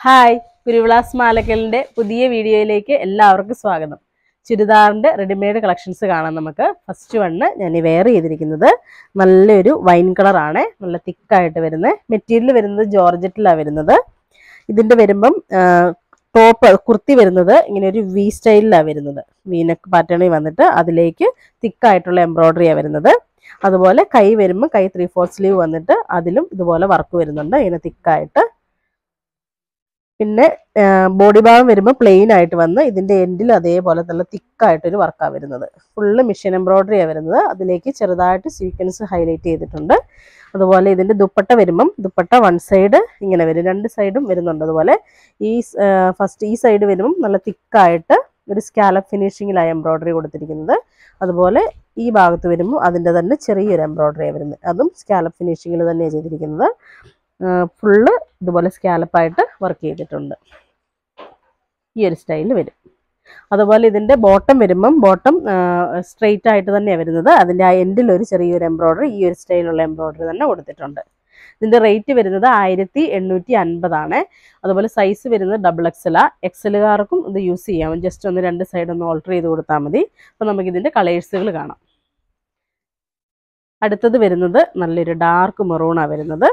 hi കുരുവിളാസ് മാലക്കലിന്റെ പുതിയ വീഡിയോയിലേക്ക് എല്ലാവർക്കും സ്വാഗതം ചുരിദാറിന്റെ റെഡിമെയ്ഡ് കളക്ഷൻസ് കാണാം നമുക്ക് ഫസ്റ്റ് വണ്ണ് ഞാൻ വെയർ ചെയ്തിരിക്കുന്നത് നല്ലൊരു വൈൻ കളറാണ് നല്ല തിക്കായിട്ട് വരുന്നത് മെറ്റീരിയൽ വരുന്നത് ജോർജറ്റിലാണ് വരുന്നത് ഇതിന്റെ വരുമ്പം ടോപ്പ് കുർത്തി വരുന്നത് ഇങ്ങനെ ഒരു വി സ്റ്റൈലിലാണ് വരുന്നത് വീനക്ക് പാറ്റേണിൽ വന്നിട്ട് അതിലേക്ക് തിക്കായിട്ടുള്ള എംബ്രോയ്ഡറിയാണ് വരുന്നത് അതുപോലെ കൈ വരുമ്പോൾ കൈ ത്രീ ഫോർ സ്ലീവ് വന്നിട്ട് അതിലും ഇതുപോലെ വർക്ക് വരുന്നുണ്ട് ഇങ്ങനെ തിക്കായിട്ട് പിന്നെ ബോഡി ഭാഗം വരുമ്പോൾ പ്ലെയിൻ ആയിട്ട് വന്ന് ഇതിന്റെ എൻഡിൽ അതേപോലെ നല്ല തിക്കായിട്ടൊരു വർക്കാണ് വരുന്നത് ഫുള്ള് മിഷൻ എംബ്രോയ്ഡറിയാണ് വരുന്നത് അതിലേക്ക് ചെറുതായിട്ട് സീക്വൻസ് ഹൈലൈറ്റ് ചെയ്തിട്ടുണ്ട് അതുപോലെ ഇതിന്റെ ദുപ്പട്ട വരുമ്പം ദുപ്പട്ട വൺ സൈഡ് ഇങ്ങനെ വരും രണ്ട് സൈഡും വരുന്നുണ്ട് അതുപോലെ ഈ ഫസ്റ്റ് ഈ സൈഡ് വരുമ്പം നല്ല തിക്കായിട്ട് ഒരു സ്കാലപ്പ് ഫിനിഷിങ്ങിലായി എംബ്രോയ്ഡറി കൊടുത്തിരിക്കുന്നത് അതുപോലെ ഈ ഭാഗത്ത് വരുമ്പോൾ അതിൻ്റെ തന്നെ ചെറിയൊരു എംബ്രോയ്ഡറിയാണ് വരുന്നത് അതും സ്കാലപ്പ് ഫിനിഷിങ്ങിൽ തന്നെയാണ് ചെയ്തിരിക്കുന്നത് ഫുള്ള് ഇതുപോലെ സ്കാലപ്പായിട്ട് വർക്ക് ചെയ്തിട്ടുണ്ട് ഈ ഒരു സ്റ്റൈലിൽ വരും അതുപോലെ ഇതിൻ്റെ ബോട്ടം വരുമ്പം ബോട്ടം സ്ട്രെയിറ്റ് ആയിട്ട് തന്നെയാണ് വരുന്നത് അതിൻ്റെ ആ എൻഡിൽ ഒരു ചെറിയൊരു എംബ്രോയ്ഡറി ഈ ഒരു സ്റ്റൈലുള്ള എംബ്രോയ്ഡറി തന്നെ കൊടുത്തിട്ടുണ്ട് ഇതിൻ്റെ റേറ്റ് വരുന്നത് ആയിരത്തി എണ്ണൂറ്റി അൻപതാണ് അതുപോലെ സൈസ് വരുന്നത് ഡബിൾ എക്സല എക്സലുകാർക്കും ഇത് യൂസ് ചെയ്യാം ജസ്റ്റ് ഒന്ന് രണ്ട് സൈഡ് ഒന്ന് ഓൾട്ടർ ചെയ്ത് കൊടുത്താൽ മതി അപ്പോൾ നമുക്ക് ഇതിൻ്റെ കളേഴ്സുകൾ കാണാം അടുത്തത് വരുന്നത് നല്ലൊരു ഡാർക്ക് മെറൂണാണ് വരുന്നത്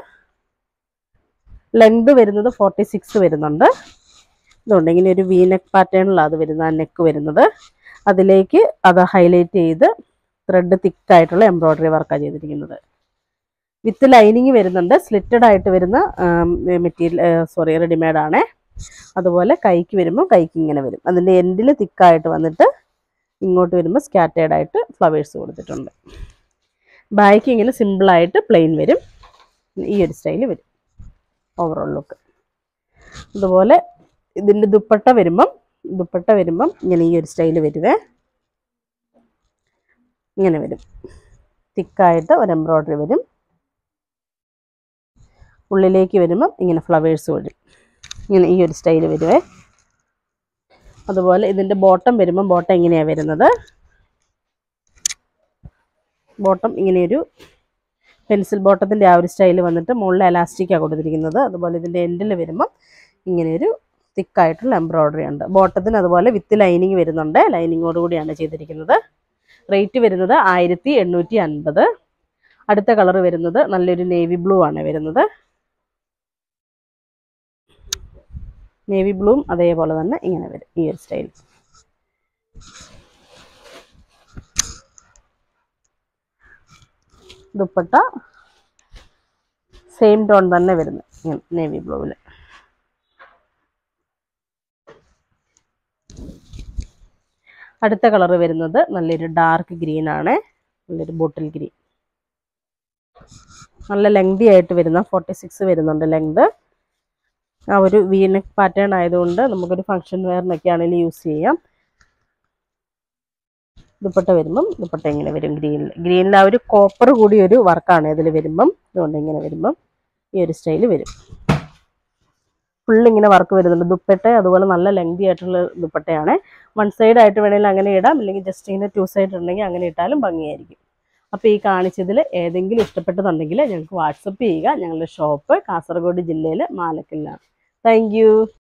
ലെങ്ത് വരുന്നത് ഫോർട്ടി സിക്സ് വരുന്നുണ്ട് ഇതുകൊണ്ട് ഇങ്ങനെ ഒരു വി നെക്ക് പാറ്റേണിലാണ് അത് വരുന്നത് ആ നെക്ക് വരുന്നത് അതിലേക്ക് അത് ഹൈലൈറ്റ് ചെയ്ത് ത്രെഡ് തിക്കായിട്ടുള്ള എംബ്രോയ്ഡറി വർക്കാണ് ചെയ്തിരിക്കുന്നത് വിത്ത് ലൈനിങ് വരുന്നുണ്ട് സ്ലിറ്റഡ് ആയിട്ട് വരുന്ന മെറ്റീരിയൽ സോറി റെഡിമെയ്ഡ് ആണ് അതുപോലെ കൈക്ക് വരുമ്പോൾ കൈക്ക് ഇങ്ങനെ വരും അതിൻ്റെ എൻഡിൽ തിക്കായിട്ട് വന്നിട്ട് ഇങ്ങോട്ട് വരുമ്പോൾ സ്കാറ്റേഡ് ആയിട്ട് ഫ്ലവേഴ്സ് കൊടുത്തിട്ടുണ്ട് ബാക്ക് ഇങ്ങനെ സിമ്പിളായിട്ട് പ്ലെയിൻ വരും ഈ ഒരു സ്റ്റൈൽ വരും ഓവറോൾ ലുക്ക് അതുപോലെ ഇതിൻ്റെ ദുപ്പട്ട വരുമ്പം ദുപ്പട്ട വരുമ്പം ഇങ്ങനെ ഈ ഒരു സ്റ്റൈൽ വരുവേ ഇങ്ങനെ വരും തിക്കായിട്ട് ഒരു എംബ്രോയ്ഡറി വരും ഉള്ളിലേക്ക് വരുമ്പം ഇങ്ങനെ ഫ്ലവേഴ്സ് വരും ഇങ്ങനെ ഈ ഒരു സ്റ്റൈൽ വരുവേ അതുപോലെ ഇതിൻ്റെ ബോട്ടം വരുമ്പം ബോട്ടം ഇങ്ങനെയാണ് വരുന്നത് ബോട്ടം ഇങ്ങനെയൊരു പെൻസിൽ ബോട്ടത്തിൻ്റെ ആ ഒരു സ്റ്റൈൽ വന്നിട്ട് മുകളിൽ എലാസ്റ്റിക്കാണ് കൊടുത്തിരിക്കുന്നത് അതുപോലെ ഇതിൻ്റെ എൻഡിൽ വരുമ്പം ഇങ്ങനെയൊരു തിക്കായിട്ടുള്ള എംബ്രോയ്ഡറി ഉണ്ട് ബോട്ടത്തിന് അതുപോലെ വിത്ത് ലൈനിങ് വരുന്നുണ്ട് ലൈനിങ്ങോട് കൂടിയാണ് ചെയ്തിരിക്കുന്നത് റേറ്റ് വരുന്നത് ആയിരത്തി എണ്ണൂറ്റി അൻപത് അടുത്ത കളർ വരുന്നത് നല്ലൊരു നേവി ബ്ലൂ ആണ് വരുന്നത് നേവി ബ്ലൂവും അതേപോലെ തന്നെ ഇങ്ങനെ വരും ഈ ഒരു സ്റ്റൈൽ ദുപ്പട്ട സെയിം ടോൺ തന്നെ വരുന്നത് ഇങ്ങനെ നേവി ബ്ലൂവിൽ അടുത്ത കളർ വരുന്നത് നല്ലൊരു ഡാർക്ക് ഗ്രീൻ ആണ് നല്ലൊരു ബോട്ടിൽ ഗ്രീൻ നല്ല ലെങ്തി ആയിട്ട് വരുന്ന ഫോർട്ടി സിക്സ് വരുന്നുണ്ട് ലെങ്ത് ആ ഒരു വീനക്ക് പാറ്റേൺ ആയതുകൊണ്ട് നമുക്കൊരു ഫങ്ഷൻ വെയറിനൊക്കെ ആണെങ്കിലും യൂസ് ചെയ്യാം ദുപ്പട്ട വരുമ്പം ദുപ്പട്ട ഇങ്ങനെ വരും ഗ്രീനിൽ ഗ്രീനിൽ ആ ഒരു കോപ്പർ കൂടി ഒരു വർക്കാണ് ഇതിൽ വരുമ്പം അതുകൊണ്ട് ഇങ്ങനെ വരുമ്പം ഈ ഒരു സ്റ്റൈൽ വരും ഫുൾ ഇങ്ങനെ വർക്ക് വരുന്നുണ്ട് ദുപ്പട്ട അതുപോലെ നല്ല ലെങ്തി ആയിട്ടുള്ള ദുപ്പട്ടയാണ് വൺ സൈഡ് ആയിട്ട് വേണമെങ്കിൽ അങ്ങനെ ഇടാം അല്ലെങ്കിൽ ജസ്റ്റ് ഇങ്ങനെ ടു സൈഡ് ഉണ്ടെങ്കിൽ അങ്ങനെ ഇട്ടാലും ഭംഗിയായിരിക്കും അപ്പോൾ ഈ കാണിച്ചതിൽ ഏതെങ്കിലും ഇഷ്ടപ്പെട്ടതുണ്ടെങ്കിൽ ഞങ്ങൾക്ക് വാട്സപ്പ് ചെയ്യുക ഞങ്ങളുടെ ഷോപ്പ് കാസർഗോഡ് ജില്ലയിൽ മാലക്കലിലാണ് താങ്ക്